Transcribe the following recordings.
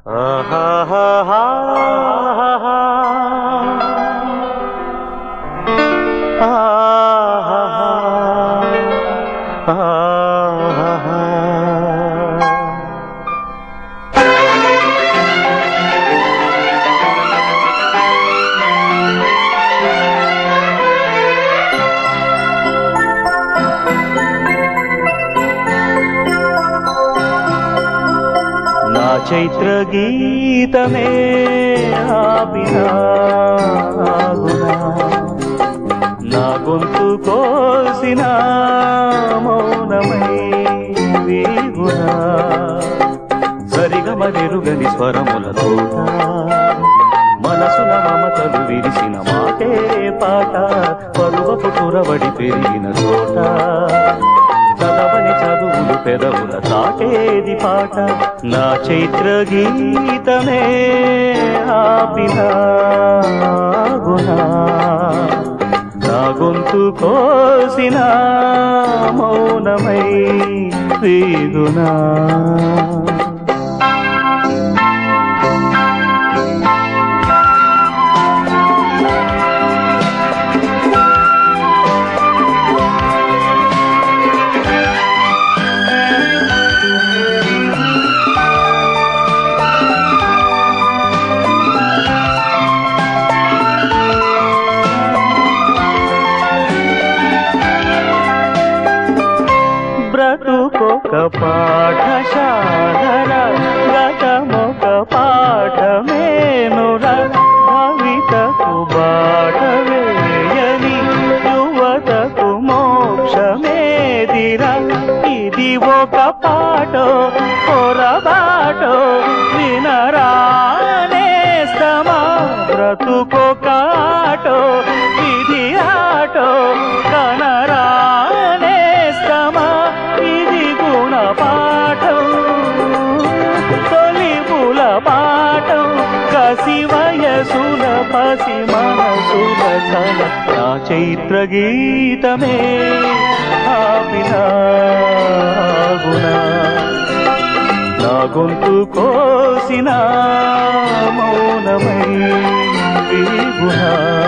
నా చైత్ర గీతమే ఆపినా ఆగునా. నా గొంతు కోసిన మౌనమై వీగునా సరిగమ వెరుగని స్వరములతో మనసున మమతలు విరిసిన మాటే పాట పరువపు తురవడి పెరిగిన చోట చదవని చదువులు పెదవుల తాటేది పాట నా చైత్ర గీతమే ఆపినా గునా నా గొంతు కోసిన మౌనమై వీగునా బ్రతుకొక పాఠశాల గతమొక పాఠమేనుర భవితకు బాట వేయని యువతకు మోక్షమేదిర ఇది ఒక పాటో పొరబాటో వినరానేస్తమా బ్రతుకొక ఆటో ఇది ఆటో కనరానేస్తమా ఇది గుణపాఠం తొలిపుల పాఠం కసి వయసుల పసి మనసుల కల నా చైత్ర గీతమే ఆపినా గుణా నా గొంతు కోసిన మౌనమై వీగునా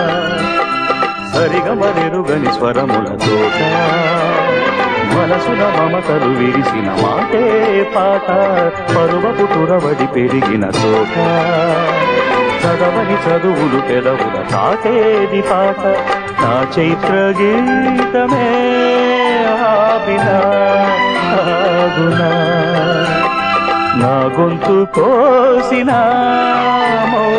సరిగమరెరుగని స్వరముల తోట మనసున మమతలు విరిసిన మాటే పాట పరువపు తురవడి పెరిగిన చోట చదవని చదువులు పెదవుల తాటేది పాట నా చైత్ర గీతమే ఆపినా ఆగునా నా గొంతు కోసిన మౌ